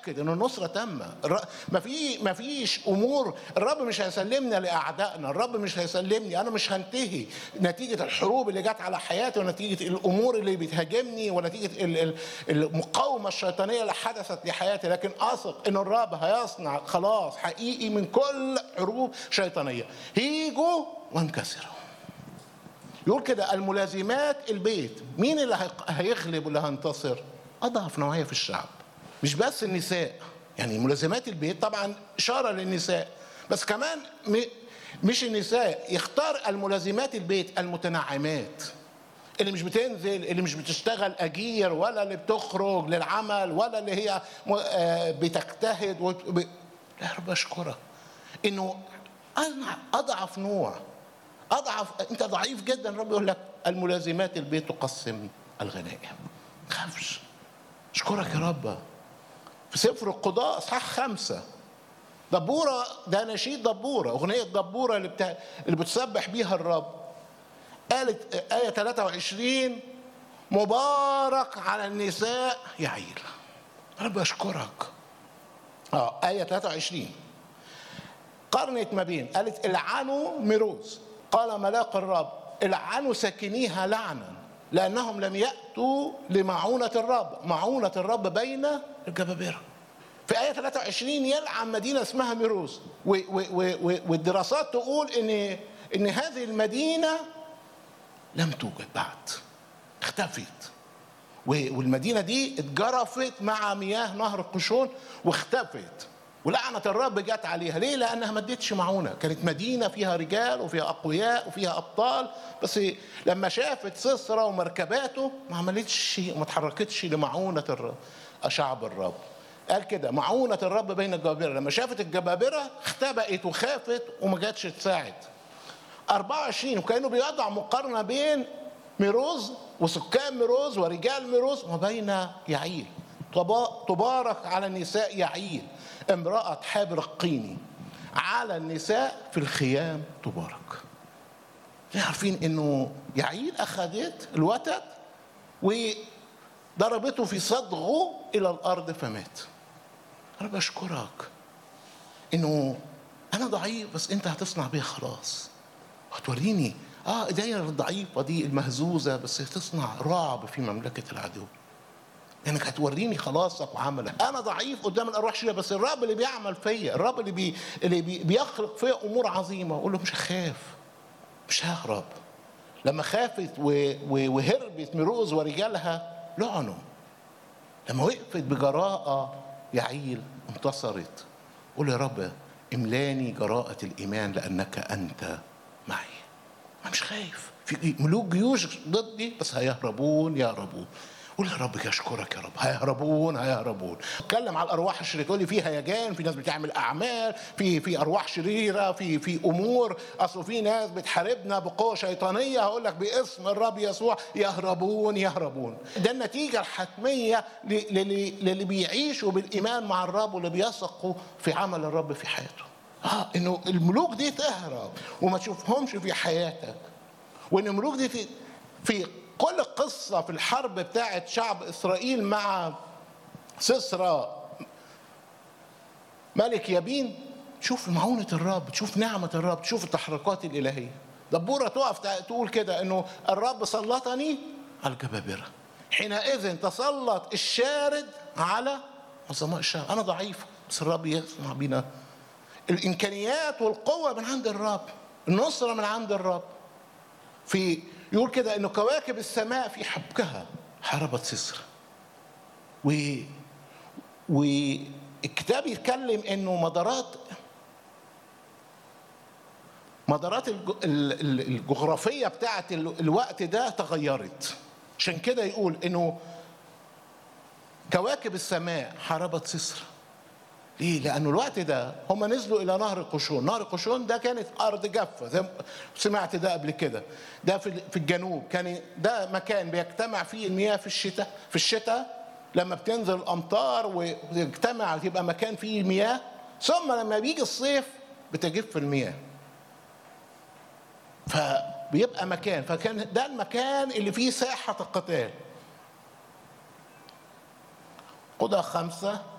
متاكد ان النصره تامه الر- ما في ما فيش امور الرب مش هيسلمنا لاعدائنا الرب مش هيسلمني انا مش هنتهي نتيجه الحروب اللي جت على حياتي ونتيجه الامور اللي بتهاجمني ونتيجه ال- ال- المقاومه الشيطانيه اللي حدثت لحياتي لكن اثق ان الرب هيصنع خلاص حقيقي من كل حروب شيطانيه هيجوا وانكسروا يقول كده الملازمات البيت مين اللي هيق- هيغلب واللي هينتصر اضعف نوعيه في الشعب مش بس النساء يعني ملازمات البيت طبعا اشاره للنساء بس كمان م- مش النساء يختار الملازمات البيت المتنعمات اللي مش بتنزل اللي مش بتشتغل اجير ولا اللي بتخرج للعمل ولا اللي هي م- آه بتجتهد وت- ب- لا يا رب اشكرك انه انا اضعف نوع اضعف انت ضعيف جدا الرب يقول لك الملازمات البيت تقسم الغنائم ما تخافش اشكرك يا رب في سفر القضاء اصحاح خمسه دبوره ده نشيد دبوره اغنيه دبوره اللي بتا... اللي بتسبح بيها الرب قالت آية 23 مبارك على النساء يعيل رب أشكرك اه آية 23 قرنت ما بين قالت العنوا ميروز قال ملاك الرب العنوا ساكنيها لعنا لأنهم لم يأتوا لمعونة الرب معونة الرب بين الجبابرة في آية 23 يلعن مدينة اسمها ميروز و- و- و- و- والدراسات تقول إن إن هذه المدينة لم توجد بعد اختفت و- والمدينة دي اتجرفت مع مياه نهر القشون واختفت ولعنة الرب جت عليها ليه؟ لأنها ما ادتش معونة كانت مدينة فيها رجال وفيها أقوياء وفيها أبطال بس لما شافت سسرى ومركباته ما عملتش ما اتحركتش لمعونة الرب شعب الرب قال كده معونة الرب بين الجبابرة لما شافت الجبابرة اختبأت وخافت وما جاتش تساعد 24 وكانه بيضع مقارنه بين ميروز وسكان ميروز ورجال ميروز وبين يعيل طبا- تبارك على النساء يعيل امرأة حابر القيني على النساء في الخيام تبارك ليه عارفين انه يعيل اخذت الوتد وضربته في صدغه الى الارض فمات رب اشكرك انه انا ضعيف بس انت هتصنع بيا خلاص هتوريني اه ايديا الضعيفه دي المهزوزه بس تصنع رعب في مملكه العدو انك هتوريني خلاصك وعملك انا ضعيف قدام الارواح الشريره بس الرب اللي بيعمل فيا الرب اللي بي اللي بي بيخلق فيا امور عظيمه اقول له مش هخاف مش ههرب لما خافت و- و- وهربت ميروز ورجالها لعنوا لما وقفت بجراءة يعيل انتصرت قول يا رب املاني جراءة الإيمان لأنك أنت معي أنا مش خايف في ملوك جيوش ضدي بس هيهربون يهربون قول يا رب اشكرك يا رب هيهربون هيهربون اتكلم على الارواح الشريره تقول لي في هيجان في ناس بتعمل اعمال في في ارواح شريره في في امور اصل في ناس بتحاربنا بقوه شيطانيه هقول لك باسم الرب يسوع يهربون يهربون ده النتيجه الحتميه ل- للي للي بيعيشوا بالايمان مع الرب واللي بيثقوا في عمل الرب في حياته اه انه الملوك دي تهرب وما تشوفهمش في حياتك وان الملوك دي في في كل قصة في الحرب بتاعت شعب إسرائيل مع سسرى ملك يابين تشوف معونة الرب تشوف نعمة الرب تشوف التحركات الإلهية دبورة تقف تقول كده إنه الرب سلطني على الجبابرة حينئذ تسلط الشارد على عظماء الشعب أنا ضعيف بس الرب يسمع بينا الإمكانيات والقوة من عند الرب النصرة من عند الرب في يقول كده انه كواكب السماء في حبكها حاربت سسرى و والكتاب يتكلم انه مدارات مدارات الج- ال- ال- الجغرافيه بتاعت ال- الوقت ده تغيرت عشان كده يقول انه كواكب السماء حاربت سسرى ليه؟ لأنه الوقت ده هم نزلوا إلى نهر قشون، نهر قشون ده كانت أرض جافة، زي ما سمعت ده قبل كده، ده في في الجنوب، كان ده مكان بيجتمع فيه المياه في الشتاء، في الشتاء لما بتنزل الأمطار ويجتمع تبقى مكان فيه مياه، ثم لما بيجي الصيف بتجف المياه. فبيبقى مكان، فكان ده المكان اللي فيه ساحة القتال. قضى خمسة